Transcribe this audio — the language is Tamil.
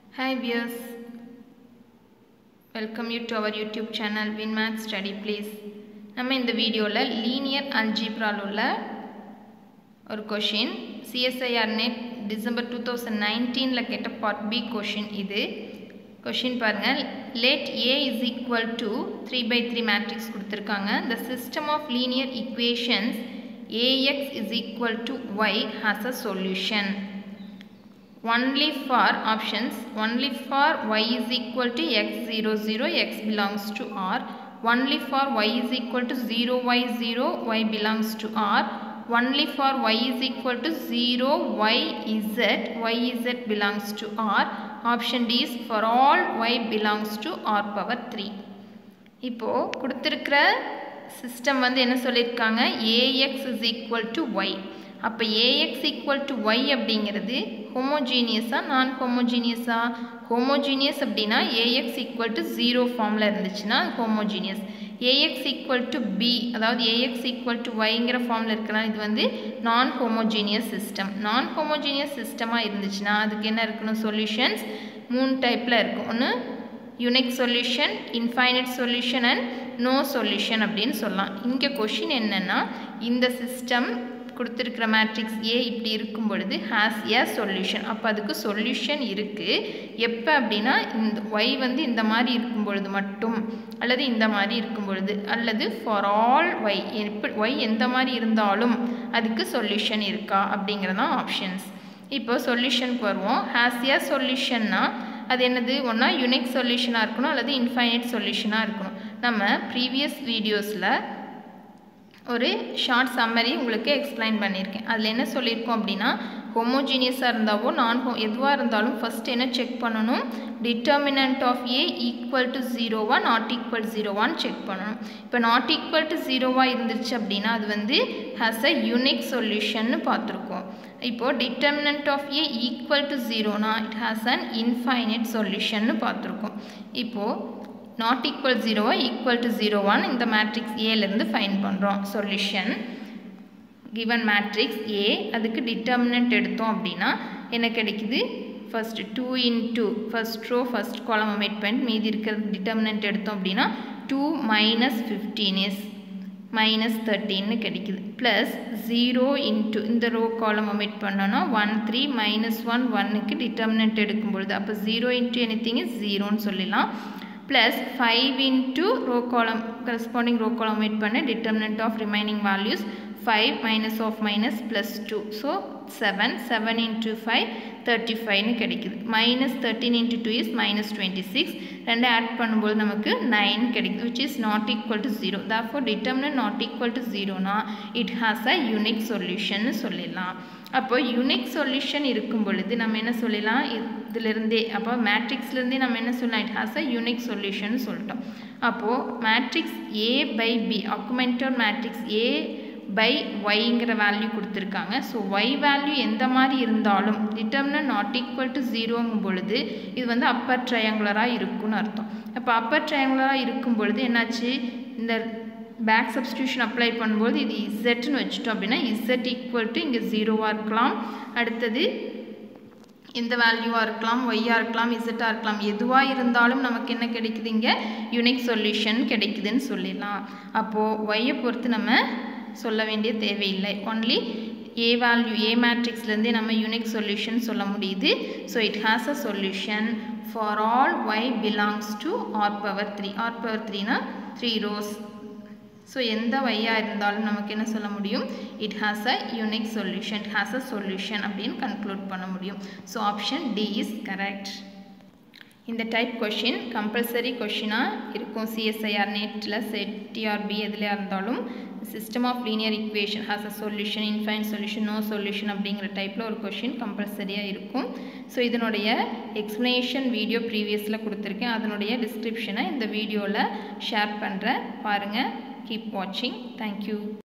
Hi viewers, welcome you to our YouTube channel WinMath Study Please. நம்ம இந்த வீடியோவில் லீனியர் அல்ஜிப்ரால் உள்ள ஒரு question CSIR NET December two thousand நைன்டீனில் கேட்ட பார்ட் பி கொஷின் இது கொஷின் பாருங்கள் let A is equal to three by three matrix கொடுத்துருக்காங்க the system of linear equations AX is equal to Y has a solution only for options only for y is equal to x 0 0 x belongs to r only for y is equal to 0 y 0 y belongs to r only for y is equal to 0 y z y z belongs to r option d is for all y belongs to r power 3 இப்போ கொடுத்துருக்கிற சிஸ்டம் வந்து என்ன சொல்லியிருக்காங்க AX is equal to Y அப்போ ஏஎக்ஸ் ஈக்குவல் டு ஒய் அப்படிங்கிறது ஹோமோஜீனியஸா நான் ஹோமோஜீனியஸா ஹோமோஜீனியஸ் அப்படின்னா ஏஎக்ஸ் ஈக்குவல் டு ஜீரோ ஃபார்மில் இருந்துச்சுன்னா homogeneous AX equal to B அதாவது ஏஎக்ஸ் ஈக்குவல் டு ஒய்ங்கிற ஃபார்மில் இருக்கலாம் இது வந்து நான் ஹோமோஜீனியஸ் சிஸ்டம் நான் ஹோமோஜீனியஸ் சிஸ்டமாக இருந்துச்சுன்னா அதுக்கு என்ன இருக்கணும் சொல்யூஷன்ஸ் மூணு டைப்பில் இருக்கும் ஒன்று unique solution infinite solution and no solution அப்படின்னு சொல்லலாம் இங்கே கொஷின் என்னென்னா இந்த சிஸ்டம் கொடுத்துருக்கிற மேட்ரிக்ஸ் ஏ இப்படி இருக்கும் பொழுது ஹேஸ் ஏ சொல்யூஷன் அப்போ அதுக்கு சொல்யூஷன் இருக்குது எப்போ அப்படின்னா இந்த ஒய் வந்து இந்த மாதிரி இருக்கும் பொழுது மட்டும் அல்லது இந்த மாதிரி இருக்கும் பொழுது அல்லது ஃபார் ஆல் ஒய் எப்படி ஒய் எந்த மாதிரி இருந்தாலும் அதுக்கு சொல்யூஷன் இருக்கா அப்படிங்கிறதான் ஆப்ஷன்ஸ் இப்போ சொல்யூஷனுக்கு வருவோம் ஹேஸ் ஏ சொல்யூஷன்னா அது என்னது ஒன்றா யுனிக் சொல்யூஷனாக இருக்கணும் அல்லது இன்ஃபைனைட் சொல்யூஷனாக இருக்கணும் நம்ம ப்ரீவியஸ் வீடியோஸில் ஒரு ஷார்ட் சம்மரி உங்களுக்கு எக்ஸ்பிளைன் பண்ணியிருக்கேன் அதில் என்ன சொல்லியிருக்கோம் அப்படின்னா ஹோமோஜீனியஸாக இருந்தாவோ நான் ஹோ எதுவாக இருந்தாலும் ஃபஸ்ட் என்ன செக் பண்ணணும் determinant of A equal to ஜீரோவா நாட் ஈக்குவல் ஜீரோவான்னு செக் பண்ணணும் இப்போ நாட் ஈக்குவல் டு ஜீரோவாக இருந்துச்சு அப்படின்னா அது வந்து ஹாஸ் அ யூனிக் சொல்யூஷன்னு பார்த்துருக்கோம் இப்போது determinant of A equal to ஜீரோனா இட் ஹாஸ் அன் இன்ஃபைனைட் சொல்யூஷன்னு பார்த்துருக்கோம் இப்போது நாட் ஈக்குவல் ஜீரோவா ஈக்குவல் டு ஜீரோவான்னு இந்த மேட்ரிக்ஸ் ஏலேருந்து ஃபைன் பண்ணுறோம் சொல்யூஷன் கிவன் மேட்ரிக்ஸ் ஏ அதுக்கு டிட்டர்மினன்ட் எடுத்தோம் அப்படின்னா என்ன கிடைக்குது first two into first row first column omit பண்ணி மீதி இருக்கிறது டிட்டர்மினன்ட் எடுத்தோம் அப்படின்னா two minus fifteen is minus தேர்ட்டின்னு கிடைக்குது ப்ளஸ் ஜீரோ இன்ட்டு இந்த ரோ காலம் ஒமிட் பண்ணோன்னா ஒன் த்ரீ மைனஸ் ஒன் ஒன்னுக்கு டிட்டர்மினன்ட் எடுக்கும் பொழுது அப்போ zero into anything is ஜீரோன்னு சொல்லலாம் plus 5 into row column corresponding row column omit பண்ண determinant of remaining values 5 minus of minus plus 2 so 7 7 into 5 35 னு கிடைக்குது minus 13 into 2 is minus 26 ரெண்டு ஆட் பண்ணும்போது நமக்கு 9 கிடைக்குது which is not equal to 0 therefore determinant not equal to 0 னா it has a unique solution சொல்லிடலாம் அப்போ யூனிக் சொல்யூஷன் இருக்கும் பொழுது நம்ம என்ன சொல்லலாம் இதிலிருந்தே அப்போ மேட்ரிக்ஸ்லேருந்தே நம்ம என்ன சொல்லலாம் it has a unique solution சொல்லிட்டோம் அப்போது matrix A by B augmented matrix A by ஒய்ங்கிற வேல்யூ கொடுத்துருக்காங்க ஸோ ஒய் வேல்யூ எந்த மாதிரி இருந்தாலும் டிட்டர்மினன் நாட் ஈக்குவல் டு ஜீரோங்கும் பொழுது இது வந்து அப்பர் ட்ரையாங்குலராக இருக்கும்னு அர்த்தம் அப்போ அப்பர் ட்ரையாங்குலராக இருக்கும் பொழுது என்னாச்சு இந்த பேக் சப்ஸ்டியூஷன் அப்ளை பண்ணும்போது இது இசட்னு வச்சுட்டோம் அப்படின்னா இசட் ஈக்குவல் டு இங்கே ஜீரோவாக இருக்கலாம் அடுத்தது எந்த வேல்யூவாக இருக்கலாம் ஒய்யாக இருக்கலாம் இசட்டாக இருக்கலாம் எதுவாக இருந்தாலும் நமக்கு என்ன கிடைக்குது இங்கே யூனிக் சொல்யூஷன் கிடைக்குதுன்னு சொல்லிடலாம் அப்போது ஒய்யை பொறுத்து நம்ம சொல்ல வேண்டிய தேவையில்லை ஒன்லி ஏ வேல்யூ ஏ மேட்ரிக்ஸ்லேருந்தே நம்ம யூனிக் சொல்யூஷன் சொல்ல முடியுது so it has a solution for all y belongs to R power three R power த்ரீனா த்ரீ ரோஸ் ஸோ எந்த வையாக இருந்தாலும் நமக்கு என்ன சொல்ல முடியும் it has a unique solution it has a solution அப்படின்னு கன்க்ளூட் பண்ண முடியும் so option D is correct இந்த டைப் கொஷின் கம்பல்சரி கொஷினாக இருக்கும் சிஎஸ்ஐஆர் நெட்டில் செட் டிஆர்பி எதுலையாக இருந்தாலும் system of linear equation has a solution infinite solution no solution அப்படிங்கிற டைப்பில் ஒரு கொஷின் கம்பல்சரியாக இருக்கும் ஸோ இதனுடைய எக்ஸ்ப்ளனேஷன் வீடியோ ப்ரீவியஸில் கொடுத்துருக்கேன் அதனுடைய டிஸ்கிரிப்ஷனை இந்த வீடியோவில் ஷேர் பண்ணுறேன் பாருங்கள் keep watching thank you